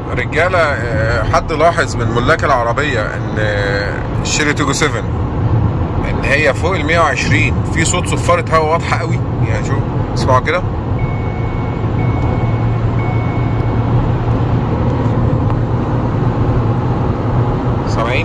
رجاله آه، حد لاحظ من ملاك العربيه ان آه، الشيري توجو 7 ان هي فوق ال 120 في صوت صفاره هواء واضحه قوي يعني شوف اسمعوا كده سامعين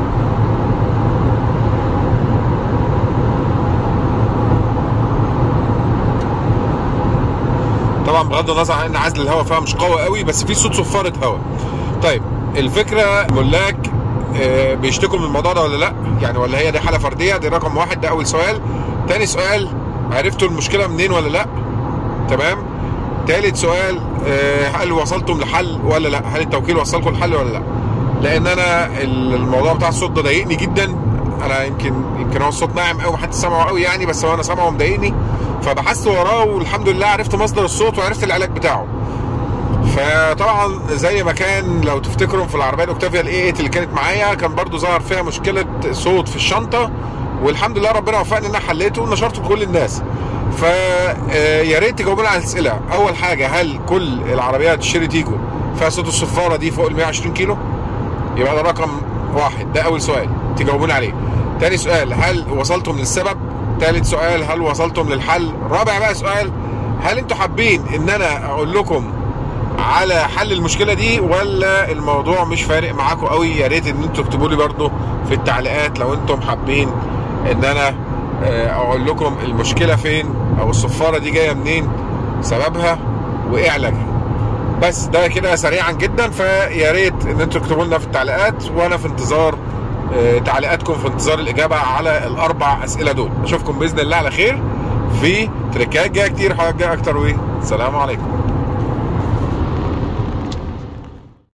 طبعا بغض النظر عن ان عزل الهواء فيها مش قوي قوي بس في صوت صفاره هواء طيب الفكره ملاك آه، بيشتكوا من الموضوع ده ولا لا يعني ولا هي دي حاله فرديه دي رقم واحد ده اول سؤال تاني سؤال عرفتوا المشكله منين ولا لا تمام تالت سؤال آه، هل وصلتم لحل ولا لا هل التوكيل وصلكم لحل ولا لا لان انا الموضوع بتاع الصوت ده ضايقني جدا انا يمكن يمكن هو الصوت ناعم قوي محدش سامعه قوي يعني بس هو انا سامعه ومضايقني فبحثت وراه والحمد لله عرفت مصدر الصوت وعرفت العلاج بتاعه فطبعا زي ما كان لو تفتكروا في العربيه الاوكتافيا الاي 8 اللي كانت معايا كان برضو ظهر فيها مشكله صوت في الشنطه والحمد لله ربنا وفقني ان انا حليته ونشرته لكل الناس فيا ريت تجاوبونا على الاسئله اول حاجه هل كل العربيات الشيري تيجو فيها صوت الصفاره دي فوق ال 120 كيلو يبقى ده رقم واحد ده اول سؤال تجاوبونا عليه تاني سؤال هل وصلتم للسبب تالت سؤال هل وصلتم للحل رابع بقى سؤال هل انتوا حابين ان انا اقول لكم على حل المشكله دي ولا الموضوع مش فارق معاكم قوي يا ريت ان انتوا تكتبوا لي برضو في التعليقات لو انتم حابين ان انا آه، اقول لكم المشكله فين او الصفاره دي جايه منين سببها وايه علاجها بس ده كده سريعا جدا فيا ريت ان انتوا تكتبوا لنا في التعليقات وانا في انتظار آه، تعليقاتكم في انتظار الاجابه على الاربع اسئله دول اشوفكم باذن الله على خير في تريكات جايه كتير حاجات جايه اكتر والسلام عليكم